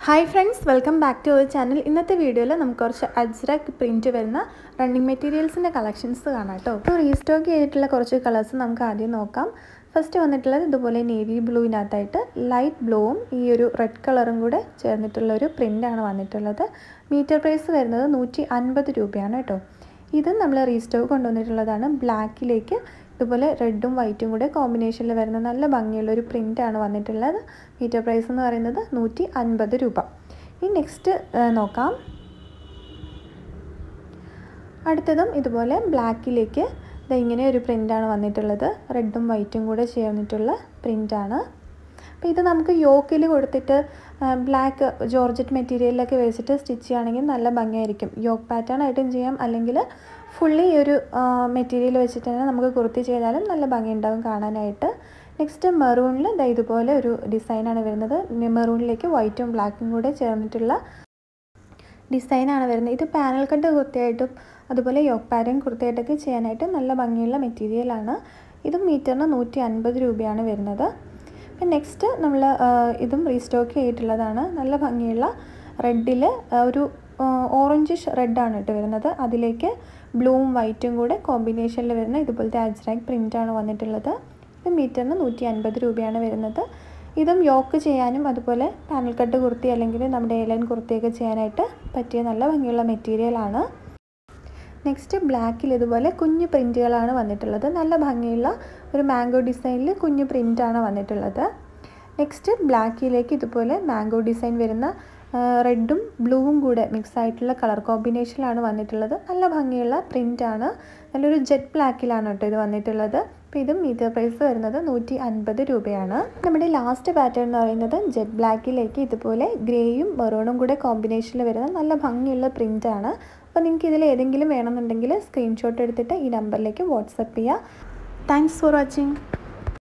hi friends welcome back to our channel ഇന്നത്തെ വീഡിയോയിൽ നമുക്ക് കുറച്ച് അജ്രക് പ്രിൻറ്റ് വരുന്ന റണ്ണിങ് മെറ്റീരിയൽസിൻ്റെ കളക്ഷൻസ് കാണാം കേട്ടോ ഇപ്പോൾ റീസ്റ്റോക്ക് ചെയ്തിട്ടുള്ള കുറച്ച് കളേഴ്സ് നമുക്ക് ആദ്യം നോക്കാം ഫസ്റ്റ് വന്നിട്ടുള്ളത് ഇതുപോലെ നേവി ബ്ലൂവിനകത്തായിട്ട് ലൈറ്റ് ബ്ലൂവും ഈ ഒരു റെഡ് കളറും കൂടെ ചേർന്നിട്ടുള്ള ഒരു പ്രിൻ്റാണ് വന്നിട്ടുള്ളത് മീറ്റർ പ്രൈസ് വരുന്നത് നൂറ്റി അൻപത് രൂപയാണ് കേട്ടോ ഇത് നമ്മൾ റീസ്റ്റോക്ക് കൊണ്ടുവന്നിട്ടുള്ളതാണ് ബ്ലാക്കിലേക്ക് ഇതുപോലെ റെഡും വൈറ്റും കൂടെ കോമ്പിനേഷനിൽ വരുന്ന നല്ല ഭംഗിയുള്ള ഒരു പ്രിൻ്റാണ് വന്നിട്ടുള്ളത് മീറ്റർ പ്രൈസ് എന്ന് പറയുന്നത് നൂറ്റി അൻപത് രൂപ ഇനി നെക്സ്റ്റ് നോക്കാം അടുത്തതും ഇതുപോലെ ബ്ലാക്കിലേക്ക് ഇങ്ങനെ ഒരു പ്രിൻ്റാണ് വന്നിട്ടുള്ളത് റെഡും വൈറ്റും കൂടെ ചേർന്നിട്ടുള്ള പ്രിൻ്റാണ് അപ്പോൾ ഇത് നമുക്ക് യോക്കിൽ കൊടുത്തിട്ട് ബ്ലാക്ക് ജോർജറ്റ് മെറ്റീരിയലൊക്കെ വെച്ചിട്ട് സ്റ്റിച്ച് ചെയ്യുകയാണെങ്കിൽ നല്ല ഭംഗിയായിരിക്കും യോക്ക് പാറ്റേൺ ആയിട്ടും ചെയ്യാം അല്ലെങ്കിൽ ഫുള്ളി ഈ ഒരു മെറ്റീരിയൽ വെച്ചിട്ട് തന്നെ നമുക്ക് കുർത്തി ചെയ്താലും നല്ല ഭംഗിയുണ്ടാവും കാണാനായിട്ട് നെക്സ്റ്റ് മെറൂണിൽ ദാ ഇതുപോലെ ഒരു ഡിസൈനാണ് വരുന്നത് മെറൂണിലേക്ക് വൈറ്റും ബ്ലാക്കും കൂടെ ചേർന്നിട്ടുള്ള ഡിസൈനാണ് വരുന്നത് ഇത് പാനൽ കട്ട് കുർത്തിയായിട്ടും അതുപോലെ യോക്ക് പാറ്റേൺ കുർത്തിയായിട്ടൊക്കെ ചെയ്യാനായിട്ട് നല്ല ഭംഗിയുള്ള മെറ്റീരിയലാണ് ഇതും മീറ്ററിന് നൂറ്റി അൻപത് രൂപയാണ് വരുന്നത് പിന്നെ നെക്സ്റ്റ് നമ്മൾ ഇതും റീസ്റ്റോക്ക് ചെയ്തിട്ടുള്ളതാണ് നല്ല ഭംഗിയുള്ള റെഡിൽ ഒരു ഓറഞ്ചിഷ് റെഡാണ് ഇട്ട് വരുന്നത് അതിലേക്ക് ബ്ലൂവും വൈറ്റും കൂടെ കോമ്പിനേഷനിൽ വരുന്ന ഇതുപോലത്തെ അജ്രാക് പ്രിൻ്റാണ് വന്നിട്ടുള്ളത് ഇത് മീറ്ററിന് നൂറ്റി അൻപത് രൂപയാണ് വരുന്നത് ഇതും യോക്ക് ചെയ്യാനും അതുപോലെ പാനൽ കട്ട് കുർത്തി അല്ലെങ്കിൽ നമ്മുടെ ഏലൻ കുർത്തിയൊക്കെ ചെയ്യാനായിട്ട് പറ്റിയ നല്ല ഭംഗിയുള്ള മെറ്റീരിയലാണ് നെക്സ്റ്റ് ബ്ലാക്കിൽ ഇതുപോലെ കുഞ്ഞു പ്രിൻറ്റുകളാണ് വന്നിട്ടുള്ളത് നല്ല ഭംഗിയുള്ള ഒരു മാംഗോ ഡിസൈനിൽ കുഞ്ഞു പ്രിൻ്റാണ് വന്നിട്ടുള്ളത് നെക്സ്റ്റ് ബ്ലാക്കിലേക്ക് ഇതുപോലെ മാംഗോ ഡിസൈൻ വരുന്ന റെഡും ബ്ലൂവും കൂടെ മിക്സ് ആയിട്ടുള്ള കളർ കോമ്പിനേഷനിലാണ് വന്നിട്ടുള്ളത് നല്ല ഭംഗിയുള്ള പ്രിൻ്റാണ് നല്ലൊരു ജെറ്റ് ബ്ലാക്കിലാണ് കേട്ടോ ഇത് വന്നിട്ടുള്ളത് അപ്പോൾ ഇതും മീറ്റർ പ്രൈസ് വരുന്നത് നൂറ്റി അൻപത് രൂപയാണ് നമ്മുടെ ലാസ്റ്റ് പാറ്റേൺ എന്ന് പറയുന്നത് ജെറ്റ് ബ്ലാക്കിലേക്ക് ഇതുപോലെ ഗ്രേയും മെറൂണും കൂടെ കോമ്പിനേഷനിൽ വരുന്ന നല്ല ഭംഗിയുള്ള പ്രിൻ്റാണ് അപ്പോൾ നിങ്ങൾക്ക് ഇതിൽ ഏതെങ്കിലും വേണമെന്നുണ്ടെങ്കിൽ സ്ക്രീൻഷോട്ട് എടുത്തിട്ട് ഈ നമ്പറിലേക്ക് വാട്സപ്പ് ചെയ്യുക താങ്ക്സ് ഫോർ വാച്ചിങ്